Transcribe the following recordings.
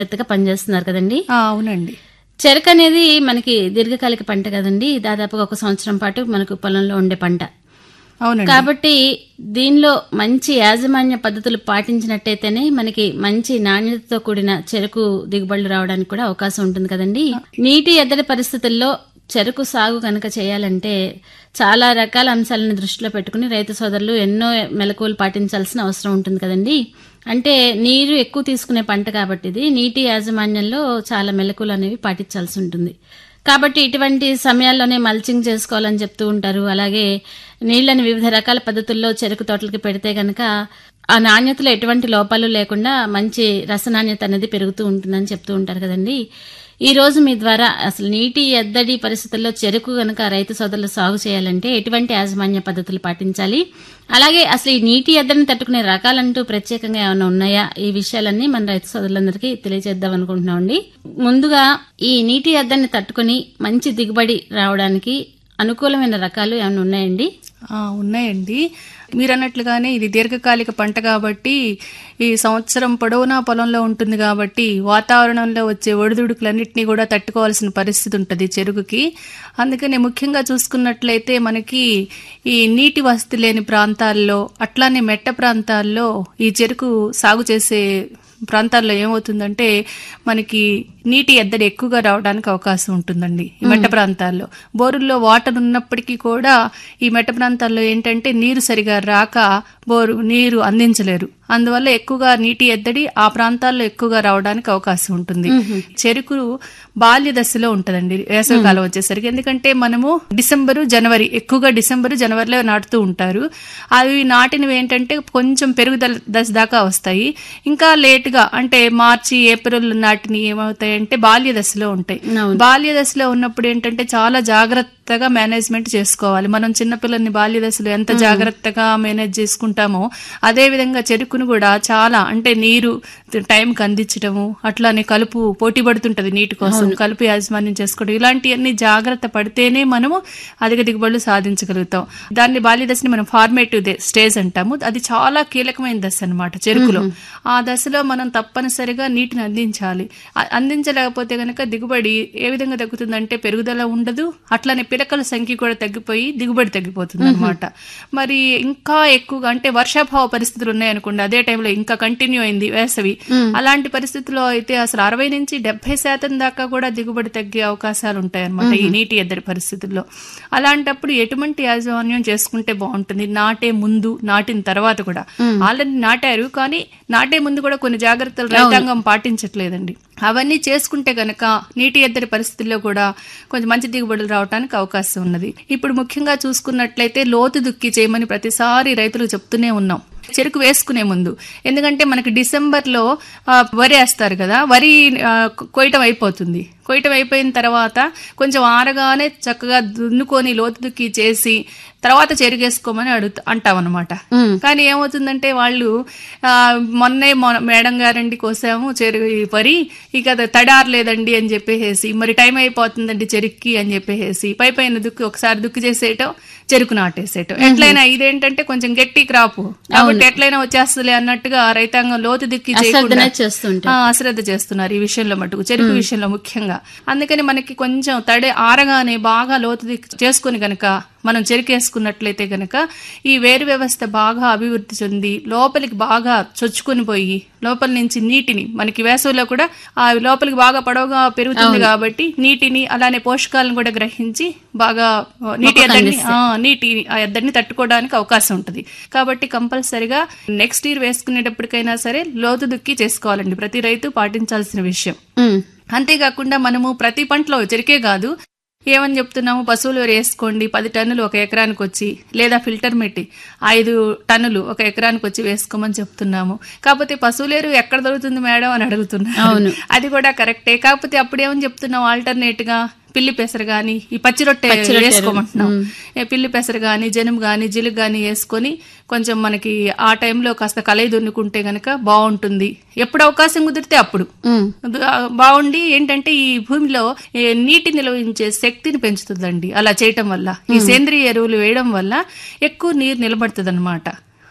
ఎత్తగా పనిచేస్తున్నారు కదండి ఆ, అవునండి చెరకు అనేది మనకి దీర్ఘకాలిక పంట కదండి దాదాపుగా ఒక సంవత్సరం పాటు మనకు పొలంలో ఉండే పంట అవునండి కాబట్టి దీనిలో మంచి యాజమాన్య పద్ధతులు పాటించినట్టయితేనే మనకి మంచి నాణ్యతతో కూడిన చెరకు దిగుబడులు రావడానికి కూడా అవకాశం ఉంటుంది కదండి నీటి ఎద్దడి పరిస్థితుల్లో చెరకు సాగు కనుక చేయాలంటే చాలా రకాల అంశాలను దృష్టిలో పెట్టుకుని రైతు సోదరులు ఎన్నో మెలకువలు పాటించాల్సిన అవసరం ఉంటుంది కదండి అంటే నీరు ఎక్కువ తీసుకునే పంట కాబట్టి ఇది నీటి యాజమాన్యంలో చాలా మెలకువలు అనేవి పాటించాల్సి ఉంటుంది కాబట్టి ఇటువంటి సమయాల్లోనే మల్చింగ్ చేసుకోవాలని చెప్తూ ఉంటారు అలాగే నీళ్లను వివిధ రకాల పద్ధతుల్లో చెరుకు తోటలకి పెడితే గనక ఆ నాణ్యతలో ఎటువంటి లోపాలు లేకుండా మంచి రసనాణ్యత అనేది పెరుగుతూ ఉంటుందని చెప్తూ ఉంటారు కదండి ఈ రోజు మీ ద్వారా అసలు నీటి ఎద్దడి పరిస్థితుల్లో చెరుకు గనక రైతు సోదరులు సాగు చేయాలంటే ఎటువంటి యాజమాన్య పద్ధతులు పాటించాలి అలాగే అసలు ఈ నీటి ఎద్దడిని తట్టుకునే రకాలంటూ ప్రత్యేకంగా ఏమైనా ఉన్నాయా ఈ విషయాలన్నీ మన రైతు సోదరులందరికీ తెలియజేద్దాం అనుకుంటున్నామండి ముందుగా ఈ నీటి ఎద్దడిని తట్టుకుని మంచి దిగుబడి రావడానికి అనుకూలమైన రకాలు ఏమైనా ఉన్నాయండి ఆ, ఉన్నాయండి మీరు అన్నట్లుగానే ఇది దీర్ఘకాలిక పంట కాబట్టి ఈ సంవత్సరం పొడవునా పొలంలో ఉంటుంది కాబట్టి వాతావరణంలో వచ్చే ఒడిదుడుకులన్నింటినీ కూడా తట్టుకోవాల్సిన పరిస్థితి ఉంటుంది చెరుకుకి అందుకని ముఖ్యంగా చూసుకున్నట్లయితే మనకి ఈ నీటి వసతి లేని ప్రాంతాల్లో అట్లానే మెట్ట ప్రాంతాల్లో ఈ చెరుకు సాగు చేసే ప్రాంతాల్లో ఏమవుతుందంటే మనకి నీటి ఎద్దడి ఎక్కువగా రావడానికి అవకాశం ఉంటుందండి ఈ మెట్ట ప్రాంతాల్లో బోరుల్లో వాటర్ ఉన్నప్పటికీ కూడా ఈ మెట్ట ప్రాంతాల్లో ఏంటంటే నీరు సరిగా రాక బోరు నీరు అందించలేరు అందువల్ల ఎక్కువగా నీటి ఎద్దడి ఆ ప్రాంతాల్లో ఎక్కువగా రావడానికి అవకాశం ఉంటుంది చెరుకు బాల్య దశలో ఉంటదండి వేసవికాలం వచ్చేసరికి ఎందుకంటే మనము డిసెంబరు జనవరి ఎక్కువగా డిసెంబరు జనవరిలో నాటుతూ ఉంటారు అవి నాటినవి ఏంటంటే కొంచెం పెరుగుదల దశ దాకా వస్తాయి ఇంకా లేట్ గా అంటే మార్చి ఏప్రిల్ నాటిని ఏమవుతాయంటే బాల్య దశలో ఉంటాయి అవును. బాల్య దశలో ఉన్నప్పుడు ఏంటంటే చాలా జాగ్రత్తగా మేనేజ్మెంట్ చేసుకోవాలి మనం చిన్నపిల్లల్ని బాల్య దశలో ఎంత జాగ్రత్తగా మేనేజ్ చేసుకుంటామో అదే విధంగా చెరుకును కూడా చాలా అంటే నీరు టైంకి అందించడము అట్లానే కలుపు పోటీ పడుతుంటది నీటి కోసం కలుపు యాజమాన్యం చేసుకోవడం ఇలాంటివన్నీ జాగ్రత్త పడితేనే మనము అధిక దిగుబడులు సాధించగలుగుతాం దాన్ని బాల్య దశని మనం ఫార్మేటివ్ స్టేజ్ అంటాము అది చాలా కీలకమైన దశ అన్నమాట చెరుకులో ఆ దశలో మనం తప్పనిసరిగా నీటిని అందించాలి అ- అందించలేకపోతే గనక దిగుబడి ఏ విధంగా తగ్గుతుందంటే పెరుగుదల ఉండదు అట్లానే పిలకల సంఖ్య కూడా తగ్గిపోయి దిగుబడి తగ్గిపోతుంది అనమాట మరి ఇంకా ఎక్కువగా అంటే వర్షాభావ పరిస్థితులు ఉన్నాయనుకోండి అదే టైంలో ఇంకా కంటిన్యూ అయింది వేసవి అలాంటి పరిస్థితుల్లో అయితే అసలు అరవై నుంచి డెబ్బై శాతం దాకా కూడా దిగుబడి తగ్గే అవకాశాలు ఉంటాయి అనమాట ఈ నీటి ఎద్దడి పరిస్థితుల్లో అలాంటప్పుడు ఎటువంటి యాజమాన్యం చేసుకుంటే బాగుంటుంది నాటే ముందు నాటిన తర్వాత కూడా ఆల్రెడీ నాటారు కానీ నాటే ముందు కూడా కొన్ని జాగ్రత్తలు రైతాంగం పాటించట్లేదండి అవన్నీ చేసుకుంటే గనక నీటి ఎద్దడి పరిస్థితుల్లో కూడా కొంచెం మంచి దిగుబడులు రావడానికి అవకాశం ఉన్నది ఇప్పుడు ముఖ్యంగా చూసుకున్నట్లయితే లోతు దుక్కి చేయమని ప్రతిసారి రైతులు చెప్తూనే ఉన్నాం చెరుకు వేసుకునే ముందు ఎందుకంటే మనకి డిసెంబర్ లో ఆ, వరి వేస్తారు కదా వరి ఆ, కొయ్యటం అయిపోతుంది కొయ్యటం అయిపోయిన తర్వాత కొంచెం ఆరగానే చక్కగా దున్నుకొని లోతు దుక్కి చేసి తర్వాత చెరుగేసుకోమని అడుగు అంటాం అనమాట కానీ ఏమవుతుందంటే వాళ్ళు ఆ, మొన్నే మొ- మేడం గారండి కోసాము చెరుగు ఈ వరి ఇక అది తడారలేదండి అని చెప్పేసి మరి టైం అయిపోతుందండి చెరుక్కి అని చెప్పేసి పై పైన దుక్కి ఒకసారి దుక్కి చేసేయటం చెరుకు నాటేసేయటం ఎట్లయినా ఇదేంటంటే కొంచెం గట్టి క్రాప్ కాబట్టి ఎట్లయినా వచ్చేస్తలే అన్నట్టుగా రైతాంగం లోతు దిక్కి చేయకుండా అశ్రద్ధనే చేస్తుంటారు ఆ, అశ్రద్ధ చేస్తున్నారు ఈ విషయంలో మటుకు చెరుకు విషయంలో ముఖ్యంగా అందుకని మనకి కొంచెం తడి ఆరగానే బాగా లోతు దిక్కు చేసుకుని గనక మనం చెరికేసుకున్నట్లయితే గనక ఈ వేరు వ్యవస్థ బాగా అభివృద్ధి చెంది లోపలికి బాగా చొచ్చుకొని పోయి లోపల నుంచి నీటిని మనకి వేసవిలో కూడా ఆ లోపలికి బాగా పొడవుగా పెరుగుతుంది కాబట్టి నీటిని అలానే పోషకాలను కూడా గ్రహించి బాగా ఆ, నీటి ఎద్దడిని ఆ, నీటి ఆ ఎద్దడిని తట్టుకోవడానికి అవకాశం ఉంటుంది కాబట్టి కంపల్సరిగా నెక్స్ట్ ఇయర్ వేసుకునేటప్పటికైనా సరే లోతు దుక్కి చేసుకోవాలండి ప్రతి రైతు పాటించాల్సిన విషయం ఉమ్. అంతేకాకుండా మనము ప్రతి పంటలో చెరికే కాదు ఏమని చెప్తున్నాము పశువులు వేసుకోండి పది టన్నులు ఒక ఎకరానికి వచ్చి లేదా ఫిల్టర్ మెట్టి ఐదు టన్నులు ఒక ఎకరానికి వచ్చి వేసుకోమని చెప్తున్నాము కాకపోతే పశువులేరు ఎక్కడ దొరుకుతుంది మేడం అని అడుగుతున్నారు అవును. అది కూడా కరెక్టే కాకపోతే అప్పుడు ఏమని చెప్తున్నాం ఆల్టర్నేట్ గా పిల్లి పెసరు గాని ఈ పచ్చి రొట్టె వేసుకోమంటున్నాం ఏ పిల్లి పెసరు గాని జనుము గాని జిలుగు గాని వేసుకొని కొంచెం మనకి ఆ టైంలో కాస్త కలయి దున్నుకుంటే గనక బాగుంటుంది ఎప్పుడు అవకాశం కుదిరితే అప్పుడు ఉమ్. అది, ఆ, బాగుండి ఏంటంటే ఈ భూమిలో ఏ, నీటి నిల్వించే శక్తిని పెంచుతుందండి అలా చేయటం వల్ల ఈ సేంద్రియ ఎరువులు వేయడం వల్ల ఎక్కువ నీరు నిలబడుతుంది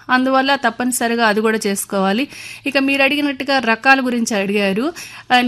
అందువల్ల తప్పనిసరిగా అది కూడా చేసుకోవాలి ఇక మీరు అడిగినట్టుగా రకాల గురించి అడిగారు ఆ,